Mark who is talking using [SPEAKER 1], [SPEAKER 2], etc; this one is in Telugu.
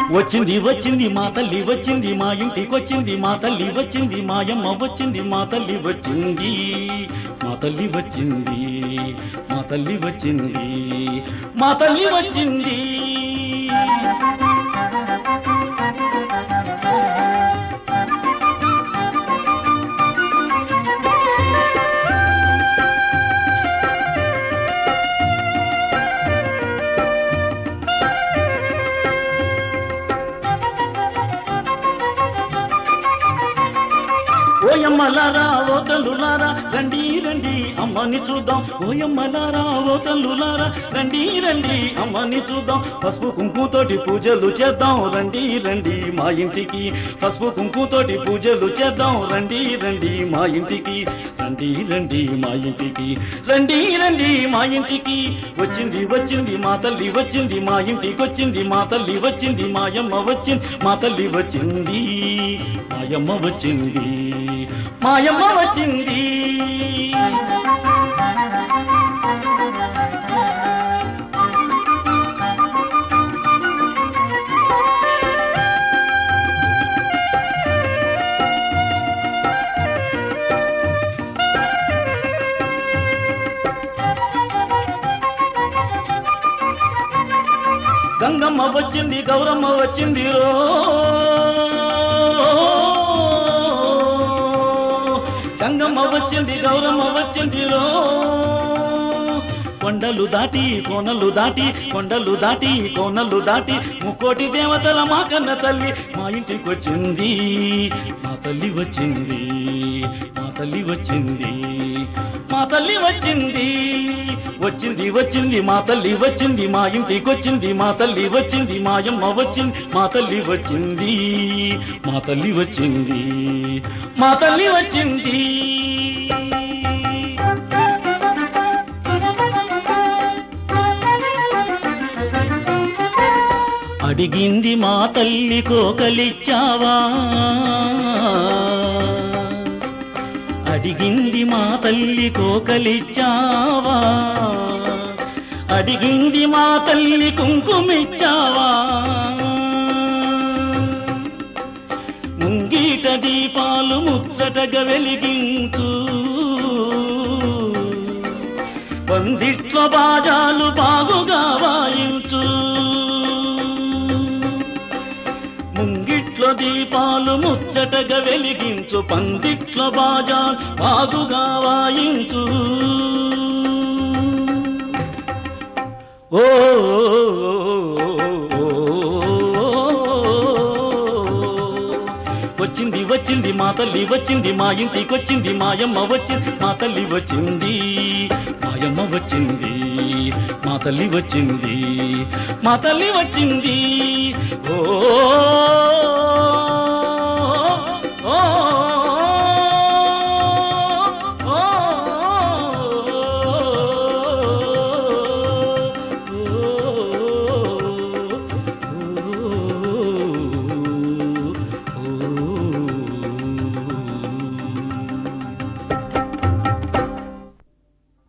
[SPEAKER 1] వచ్చింది వచ్చింది మా తల్లి వచ్చింది మా ఇంటికి వచ్చింది మా తల్లి వచ్చింది మాయమ్మ వచ్చింది మా తల్లి వచ్చింది మా తల్లి వచ్చింది మా తల్లి వచ్చింది మా తల్లి వచ్చింది ఓయమ్మలారా ఓ తల్లులారా రండి రండి అమ్మని చూద్దాం ఓయమ్మలారా ఓ తల్లులారా రండి రండి అమ్మని చూద్దాం పసుపు కుంకుతోటి పూజలు చేద్దాం రండి రండి మా ఇంటికి పసుపు కుంకుతోటి పూజలు చేద్దాం రండి రండి మా ఇంటికి రండి రండి మా ఇంటికి రండి రండి మా ఇంటికి వచ్చింది వచ్చింది మా తల్లి వచ్చింది మా ఇంటికి వచ్చింది మా తల్లి వచ్చింది మాయమ్మ వచ్చింది మా తల్లి వచ్చింది మాయమ్మ వచ్చింది మాయమ్మ వచ్చింది గంగమ్మ వచ్చింది గౌరమ్మ వచ్చింది రో గంగమ్మ వచ్చింది గౌరమ్మ వచ్చింది రో కొండలు దాటి కోనలు దాటి కొండలు దాటి కోనలు దాటి ముక్కోటి దేవతల మా కన్న తల్లి మా ఇంటికి వచ్చింది మా తల్లి వచ్చింది మా తల్లి వచ్చింది మా తల్లి వచ్చింది వచ్చింది వచ్చింది మా తల్లి వచ్చింది మా ఇంటికి వచ్చింది మా తల్లి వచ్చింది మాయమ్మ వచ్చింది మా తల్లి వచ్చింది మా తల్లి వచ్చింది మా తల్లి వచ్చింది అడిగింది మా తల్లి కోకలిచ్చావా అడిగింది మా తల్లి కోకలిచ్చావా అడిగింది మా తల్లి కుంకుమిచ్చావా ముంగీట దీపాలు ముచ్చటగా వెలిగించు పందిట్ల బాజాలు బాగుగా వాయించు ముంగిట్ల దీపాలు ముచ్చటగా వెలిగించు పందిట్ల బాజా బాగుగా వాయించు ఓ వచ్చింది వచ్చింది మా తల్లి వచ్చింది మా ఇంటికి వచ్చింది మాయమ్మ వచ్చింది మా తల్లి వచ్చింది మాయమ్మ వచ్చింది మా తల్లి వచ్చింది మా తల్లి వచ్చింది ఓ ఓ